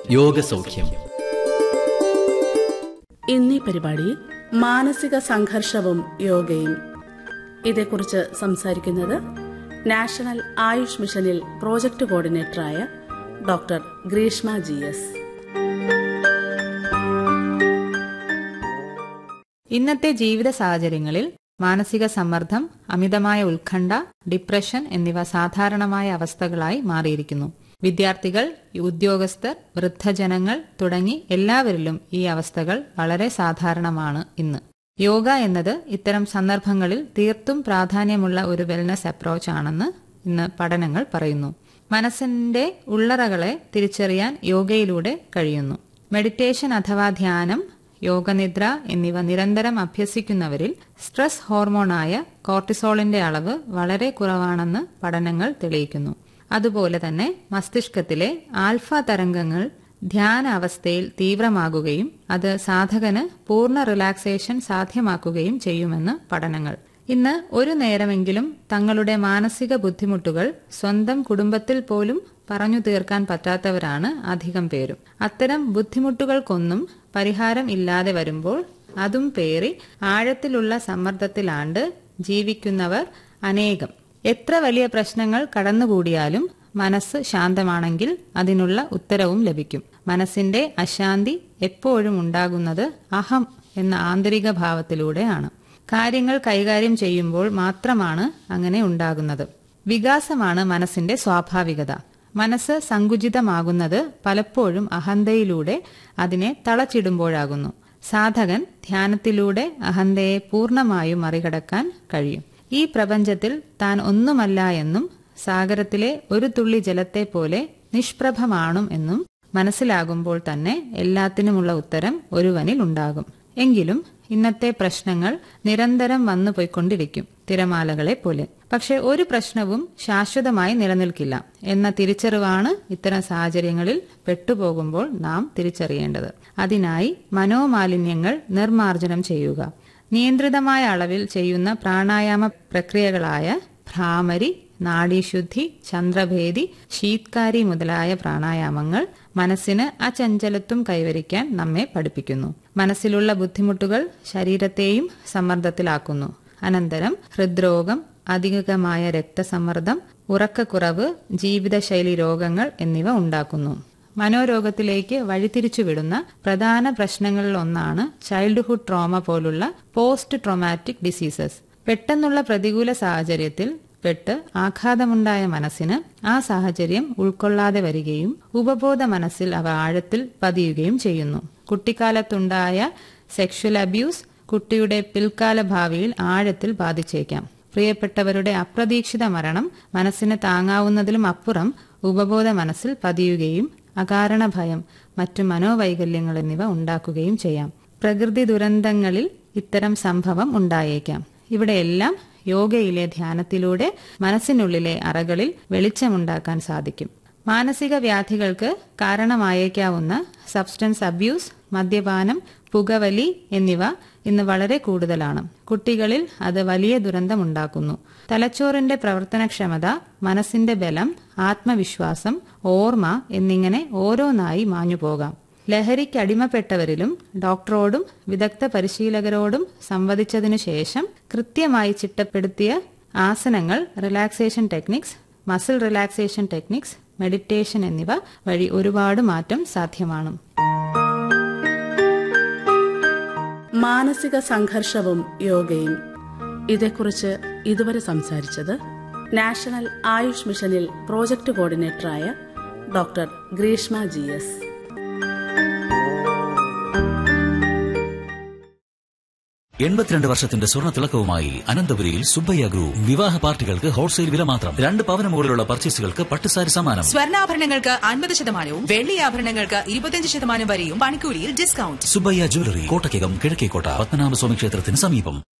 യോഗസൗഖ്യം ഇന്നീ പരിപാടിയിൽ മാനസിക സംഘർഷവും യോഗയും ഇതേക്കുറിച്ച് സംസാരിക്കുന്നത് നാഷണൽ ആയുഷ് മിഷനിൽ പ്രോജക്ട് കോർഡിനേറ്ററായ ഡോക്ടർ ഗ്രീഷ്മ ജി എസ് ഇന്നത്തെ ജീവിത സാഹചര്യങ്ങളിൽ മാനസിക സമ്മർദ്ദം അമിതമായ ഉത്കണ്ഠ ഡിപ്രഷൻ എന്നിവ സാധാരണമായ അവസ്ഥകളായി മാറിയിരിക്കുന്നു വിദ്യാർത്ഥികൾ ഉദ്യോഗസ്ഥർ വൃദ്ധജനങ്ങൾ തുടങ്ങി എല്ലാവരിലും ഈ അവസ്ഥകൾ വളരെ സാധാരണമാണ് ഇന്ന് യോഗ എന്നത് ഇത്തരം സന്ദർഭങ്ങളിൽ തീർത്തും പ്രാധാന്യമുള്ള ഒരു വെൽനസ് അപ്രോച്ച് ആണെന്ന് ഇന്ന് പഠനങ്ങൾ പറയുന്നു മനസ്സിന്റെ ഉള്ളറകളെ തിരിച്ചറിയാൻ യോഗയിലൂടെ കഴിയുന്നു മെഡിറ്റേഷൻ അഥവാ ധ്യാനം യോഗനിദ്ര എന്നിവ നിരന്തരം അഭ്യസിക്കുന്നവരിൽ സ്ട്രെസ് ഹോർമോണായ കോർട്ടിസോളിന്റെ അളവ് വളരെ കുറവാണെന്ന് പഠനങ്ങൾ തെളിയിക്കുന്നു അതുപോലെ തന്നെ മസ്തിഷ്കത്തിലെ ആൽഫ തരംഗങ്ങൾ ധ്യാന അവസ്ഥയിൽ തീവ്രമാകുകയും അത് സാധകന് പൂർണ്ണ റിലാക്സേഷൻ സാധ്യമാക്കുകയും ചെയ്യുമെന്ന് പഠനങ്ങൾ ഇന്ന് ഒരു നേരമെങ്കിലും തങ്ങളുടെ മാനസിക ബുദ്ധിമുട്ടുകൾ സ്വന്തം കുടുംബത്തിൽ പോലും പറഞ്ഞു തീർക്കാൻ പറ്റാത്തവരാണ് അധികം പേരും അത്തരം ബുദ്ധിമുട്ടുകൾക്കൊന്നും പരിഹാരം ഇല്ലാതെ വരുമ്പോൾ അതും പേറി ആഴത്തിലുള്ള സമ്മർദ്ദത്തിലാണ്ട് ജീവിക്കുന്നവർ അനേകം എത്ര വലിയ പ്രശ്നങ്ങൾ കടന്നുകൂടിയാലും മനസ്സ് ശാന്തമാണെങ്കിൽ അതിനുള്ള ഉത്തരവും ലഭിക്കും മനസ്സിന്റെ അശാന്തി എപ്പോഴും ഉണ്ടാകുന്നത് അഹം എന്ന ആന്തരിക ഭാവത്തിലൂടെയാണ് കാര്യങ്ങൾ കൈകാര്യം ചെയ്യുമ്പോൾ മാത്രമാണ് അങ്ങനെ ഉണ്ടാകുന്നത് വികാസമാണ് മനസ്സിന്റെ സ്വാഭാവികത മനസ്സ് സങ്കുചിതമാകുന്നത് പലപ്പോഴും അഹന്തയിലൂടെ അതിനെ തളച്ചിടുമ്പോഴാകുന്നു സാധകൻ ധ്യാനത്തിലൂടെ അഹന്തയെ പൂർണ്ണമായും മറികടക്കാൻ കഴിയും ഈ പ്രപഞ്ചത്തിൽ താൻ ഒന്നുമല്ല എന്നും സാഗരത്തിലെ ഒരു തുള്ളി ജലത്തെ പോലെ നിഷ്പ്രഭമാണും എന്നും മനസ്സിലാകുമ്പോൾ തന്നെ എല്ലാത്തിനുമുള്ള ഉത്തരം ഒരുവനിൽ ഉണ്ടാകും എങ്കിലും ഇന്നത്തെ പ്രശ്നങ്ങൾ നിരന്തരം വന്നു പോയിക്കൊണ്ടിരിക്കും തിരമാലകളെ പോലെ പക്ഷെ ഒരു പ്രശ്നവും ശാശ്വതമായി നിലനിൽക്കില്ല എന്ന തിരിച്ചറിവാണ് ഇത്തരം സാഹചര്യങ്ങളിൽ പെട്ടുപോകുമ്പോൾ നാം തിരിച്ചറിയേണ്ടത് അതിനായി മനോമാലിന്യങ്ങൾ നിർമാർജനം ചെയ്യുക നിയന്ത്രിതമായ അളവിൽ ചെയ്യുന്ന പ്രാണായാമ പ്രക്രിയകളായ ഭ്രാമരി നാഡീശുദ്ധി ചന്ദ്രഭേദി ശീത്കാരി മുതലായ പ്രാണായാമങ്ങൾ മനസ്സിന് അചഞ്ചലത്വം കൈവരിക്കാൻ നമ്മെ പഠിപ്പിക്കുന്നു മനസ്സിലുള്ള ബുദ്ധിമുട്ടുകൾ ശരീരത്തെയും സമ്മർദ്ദത്തിലാക്കുന്നു അനന്തരം ഹൃദ്രോഗം അധികമായ രക്തസമ്മർദ്ദം ഉറക്കക്കുറവ് ജീവിതശൈലി രോഗങ്ങൾ എന്നിവ ഉണ്ടാക്കുന്നു മനോരോഗത്തിലേക്ക് വഴിതിരിച്ചുവിടുന്ന പ്രധാന പ്രശ്നങ്ങളിലൊന്നാണ് ചൈൽഡ്ഹുഡ് ട്രോമ പോലുള്ള പോസ്റ്റ് ട്രോമാറ്റിക് ഡിസീസസ് പെട്ടെന്നുള്ള പ്രതികൂല സാഹചര്യത്തിൽ പെട്ട് ആഘാതമുണ്ടായ മനസ്സിന് ആ സാഹചര്യം ഉൾക്കൊള്ളാതെ വരികയും ഉപബോധ മനസ്സിൽ അവ ആഴത്തിൽ പതിയുകയും ചെയ്യുന്നു കുട്ടിക്കാലത്തുണ്ടായ സെക്ഷൽ അബ്യൂസ് കുട്ടിയുടെ പിൽക്കാല ഭാവിയിൽ ആഴത്തിൽ ബാധിച്ചേക്കാം പ്രിയപ്പെട്ടവരുടെ അപ്രതീക്ഷിത മരണം മനസ്സിന് താങ്ങാവുന്നതിലും അപ്പുറം ഉപബോധ മനസ്സിൽ പതിയുകയും അകാരണ ഭയം മറ്റു മനോവൈകല്യങ്ങൾ എന്നിവ ഉണ്ടാക്കുകയും ചെയ്യാം പ്രകൃതി ദുരന്തങ്ങളിൽ ഇത്തരം സംഭവം ഉണ്ടായേക്കാം ഇവിടെയെല്ലാം യോഗയിലെ ധ്യാനത്തിലൂടെ മനസ്സിനുള്ളിലെ അറകളിൽ വെളിച്ചമുണ്ടാക്കാൻ സാധിക്കും മാനസിക വ്യാധികൾക്ക് കാരണമായേക്കാവുന്ന സബ്സ്റ്റൻസ് അബ്യൂസ് മദ്യപാനം പുകവലി എന്നിവ ഇന്ന് വളരെ കൂടുതലാണ് കുട്ടികളിൽ അത് വലിയ ദുരന്തമുണ്ടാക്കുന്നു തലച്ചോറിന്റെ പ്രവർത്തനക്ഷമത മനസ്സിന്റെ ബലം ആത്മവിശ്വാസം ഓർമ്മ എന്നിങ്ങനെ ഓരോന്നായി മാഞ്ഞുപോകാം ലഹരിക്ക് അടിമപ്പെട്ടവരിലും ഡോക്ടറോടും വിദഗ്ധ പരിശീലകരോടും സംവദിച്ചതിനു ശേഷം കൃത്യമായി ചിട്ടപ്പെടുത്തിയ ആസനങ്ങൾ relaxation techniques muscle relaxation techniques meditation എന്നിവ വഴി ഒരുപാട് മാറ്റം സാധ്യമാണ് മാനസിക സംഘർഷവും യോഗയും ഇതേക്കുറിച്ച് ഇതുവരെ സംസാരിച്ചത് നാഷണൽ ആയുഷ് മിഷനിൽ പ്രോജക്ട് കോർഡിനേറ്ററായ ഡോക്ടർ ഗ്രീഷ്മ ജി എസ് എൺപത്തിരണ്ട് വർഷത്തിന്റെ സ്വർണ്ണ തിളക്കവുമായി അനന്തപുരിയിൽ സുബ്ബയ്യ ഗ്രൂപ്പ് വിവാഹ പാർട്ടികൾക്ക് ഹോൾസെയിൽ വില മാത്രം രണ്ട് പവന മുകളിലുള്ള പർച്ചേസുകൾക്ക് പട്ടുസാരി സമ്മാനം സ്വർണ്ണാഭരണങ്ങൾക്ക് അൻപത് ശതമാനവും വെള്ളി ആഭരണങ്ങൾക്ക് ഇരുപത്തിയഞ്ച് ശതമാനം വരെയും പണിക്കൂലിയിൽ ഡിസ്കൗണ്ട് സുബ്ബയ്യ ജ്വല്ലറി കോട്ടയ്ക്കകം കിഴക്കേക്കോട്ട പത്മനാഭസ്വാമി ക്ഷേത്രത്തിന് സമീപം